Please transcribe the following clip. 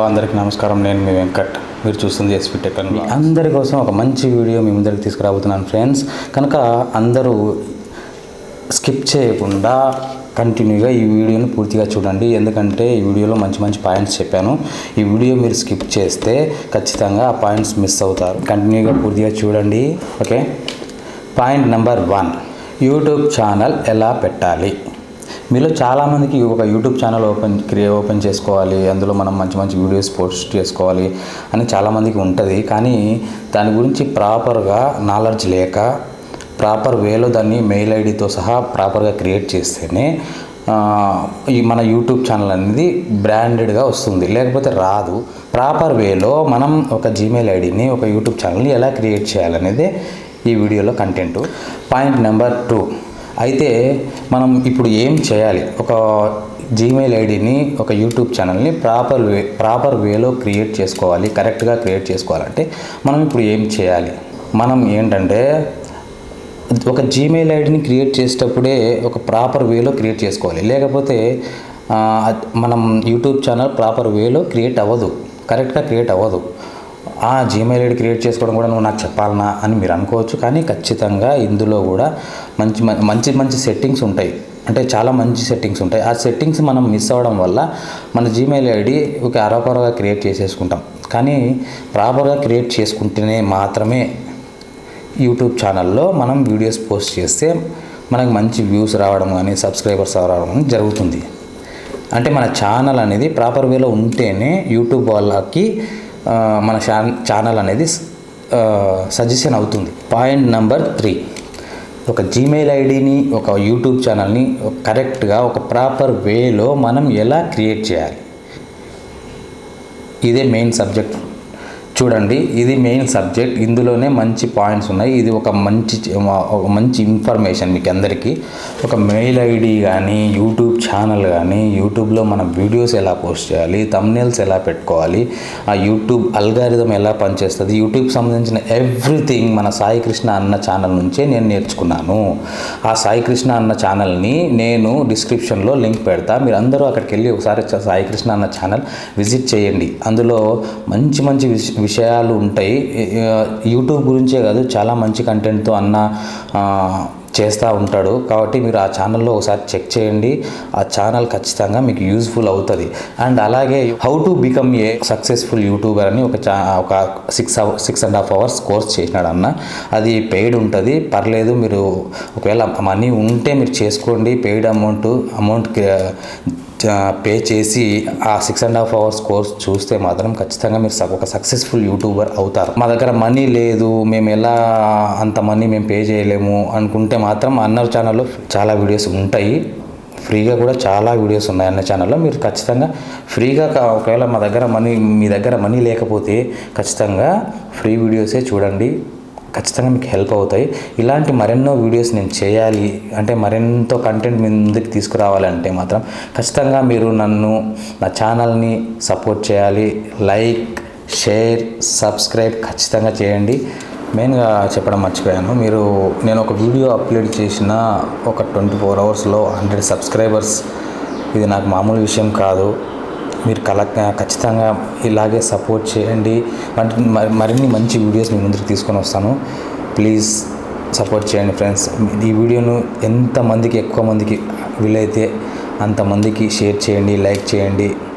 అందరికీ నమస్కారం నేను మీ వెంకట్ మీరు చూస్తుంది ఎస్పీ టెక్ అండ్ అందరి కోసం ఒక మంచి వీడియో మీ ముందరికి తీసుకురాబోతున్నాను ఫ్రెండ్స్ కనుక అందరూ స్కిప్ చేయకుండా కంటిన్యూగా ఈ వీడియోని పూర్తిగా చూడండి ఎందుకంటే ఈ వీడియోలో మంచి మంచి పాయింట్స్ చెప్పాను ఈ వీడియో మీరు స్కిప్ చేస్తే ఖచ్చితంగా ఆ పాయింట్స్ మిస్ అవుతారు కంటిన్యూగా పూర్తిగా చూడండి okay point number one YouTube channel ఎలా పెట్టాలి మీలో చాలామందికి ఒక YouTube channel open create open చేసుకోవాలి అందులో మనం మంచి మంచి వీడియోస్ పోస్ట్ చేసుకోవాలి అని చాలామందికి ఉంటుంది కానీ దాని గురించి ప్రాపర్గా నాలెడ్జ్ లేక ప్రాపర్ వేలో దాన్ని మెయిల్ ఐడితో సహా ప్రాపర్గా క్రియేట్ చేస్తేనే ఆ, ఈ మన యూట్యూబ్ ఛానల్ అనేది బ్రాండెడ్గా వస్తుంది లేకపోతే రాదు ప్రాపర్ వేలో మనం ఒక జీమెయిల్ ఐడిని ఒక యూట్యూబ్ ఛానల్ని ఎలా క్రియేట్ చేయాలనేది ఈ వీడియోలో కంటెంట్ పాయింట్ నెంబర్ టూ అయితే మనం ఇప్పుడు ఏం చేయాలి ఒక జీమెయిల్ ఐడిని ఒక యూట్యూబ్ ఛానల్ని ప్రాపర్ వే ప్రాపర్ వేలో క్రియేట్ చేసుకోవాలి కరెక్ట్గా క్రియేట్ చేసుకోవాలంటే మనం ఇప్పుడు ఏం చేయాలి మనం ఏంటంటే ఒక జీమెయిల్ ఐడిని క్రియేట్ చేసేటప్పుడే ఒక ప్రాపర్ వేలో క్రియేట్ చేసుకోవాలి లేకపోతే ఆ, అద్- మనం యూట్యూబ్ ఛానల్ ప్రాపర్ వేలో క్రియేట్ అవ్వదు కరెక్ట్గా క్రియేట్ అవ్వదు ఆ జీమెయిల్ ఐడి క్రియేట్ చేసుకోవడం కూడా నువ్వు నాకు చెప్పాలనా అని మీరు అనుకోవచ్చు కానీ ఖచ్చితంగా ఇందులో కూడా మంచి మ- మంచి మంచి సెట్టింగ్స్ ఉంటాయి అంటే చాలా మంచి సెట్టింగ్స్ ఉంటాయి ఆ సెట్టింగ్స్ మనం మిస్ అవ్వడం వల్ల మన జీమెయిల్ ఐడి ఒక అరపరగా క్రియేట్ చేసేసుకుంటాం కానీ ప్రాపర్గా క్రియేట్ చేసుకుంటేనే మాత్రమే యూట్యూబ్ ఛానల్లో మనం వీడియోస్ పోస్ట్ చేస్తే మనకు మంచి వ్యూస్ రావడం కానీ సబ్స్క్రైబర్స్ రావడం కానీ జరుగుతుంది అంటే మన ఛానల్ అనేది ప్రాపర్ వేలో ఉంటేనే యూట్యూబ్ వాళ్ళకి ఆ, మన ఛాన్ ఛానల్ అనేది సజెషన్ అవుతుంది పాయింట్ నెంబర్ త్రీ ఒక జీమెయిల్ ఐడిని ఒక యూట్యూబ్ ఛానల్ని కరెక్ట్గా ఒక ప్రాపర్ వేలో మనం ఎలా క్రియేట్ చేయాలి ఇదే మెయిన్ సబ్జెక్ట్ చూడండి ఇది మెయిన్ సబ్జెక్ట్ ఇందులోనే మంచి పాయింట్స్ ఉన్నాయి ఇది ఒక మంచి ఒక మంచి ఇన్ఫర్మేషన్ మీకు అందరికీ ఒక మెయిల్ ఐడి కానీ యూట్యూబ్ ఛానల్ కానీ యూట్యూబ్లో మన వీడియోస్ ఎలా పోస్ట్ చేయాలి తమ్నేల్స్ ఎలా పెట్టుకోవాలి ఆ యూట్యూబ్ అల్గారిథం ఎలా పనిచేస్తుంది యూట్యూబ్ సంబంధించిన ఎవ్రీథింగ్ మన సాయి కృష్ణ అన్న ఛానల్ నుంచే నేను నేర్చుకున్నాను ఆ సాయి కృష్ణ అన్న ఛానల్ని నేను డిస్క్రిప్షన్లో లింక్ పెడతా మీరు అందరూ అక్కడికి వెళ్ళి ఒకసారి చ- సాయి కృష్ణ అన్న ఛానల్ విజిట్ చేయండి అందులో మంచి మంచి విష- విషయాలు ఉంటాయి ఆ, యూట్యూబ్ గురించే కాదు చాలా మంచి కంటెంట్తో అన్న ఆ, చేస్తూ ఉంటాడు కాబట్టి మీరు ఆ ఛానల్లో ఒకసారి చెక్ చేయండి ఆ ఛానల్ ఖచ్చితంగా మీకు యూజ్ఫుల్ అవుతుంది అండ్ అలాగే how to become a successful YouTuber అని ఒక చా ఒక six hour six and half hours course చేసినాడు అన్న అది పెయిడ్ ఉంటుంది పర్లేదు మీరు ఒకవేళ మనీ ఉంటే మీరు చేసుకోండి పెయిడ్ అమౌంట్ అమౌంట్ పే చేసి ఆ six and half hours course చూస్తే మాత్రం ఖచ్చితంగా మీరు స- ఒక సక్సెస్ఫుల్ యూట్యూబర్ అవుతారు మా దగ్గర మనీ లేదు మేము ఎలా అంత మనీ మేము పే చేయలేము అనుకుంటే మాత్రం అన్నర్ ఛానల్లో చాలా వీడియోస్ ఉంటాయి ఫ్రీగా కూడా చాలా వీడియోస్ ఉన్నాయి అన్న ఛానల్లో మీరు ఖచ్చితంగా ఫ్రీగా కా- ఒకవేళ మా దగ్గర మనీ మీ దగ్గర మనీ లేకపోతే ఖచ్చితంగా ఫ్రీ వీడియోసే చూడండి ఖచ్చితంగా మీకు హెల్ప్ అవుతాయి ఇలాంటి మరెన్నో వీడియోస్ నేను చేయాలి అంటే మరెంతో కంటెంట్ మీ ముందుకు తీసుకురావాలంటే మాత్రం ఖచ్చితంగా మీరు నన్ను నా ఛానల్ని సపోర్ట్ చేయాలి లైక్ షేర్ సబ్స్క్రైబ్ ఖచ్చితంగా చేయండి మెయిన్గా చెప్పడం మర్చిపోయాను మీరు నేను ఒక వీడియో అప్లోడ్ చేసిన ఒక ట్వంటీ ఫోర్ అవర్స్లో హండ్రెడ్ సబ్స్క్రైబర్స్ ఇది నాకు మామూలు విషయం కాదు మీరు కల ఖచ్చితంగా ఇలాగే సపోర్ట్ చేయండి వంటి మరి- మరిన్ని మంచి వీడియోస్ మీ ముందుకు తీసుకొని వస్తాను ప్లీజ్ సపోర్ట్ చేయండి ఫ్రెండ్స్ ఈ వీడియోను ఎంతమందికి ఎక్కువ మందికి వీలైతే అంతమందికి షేర్ చేయండి లైక్ చేయండి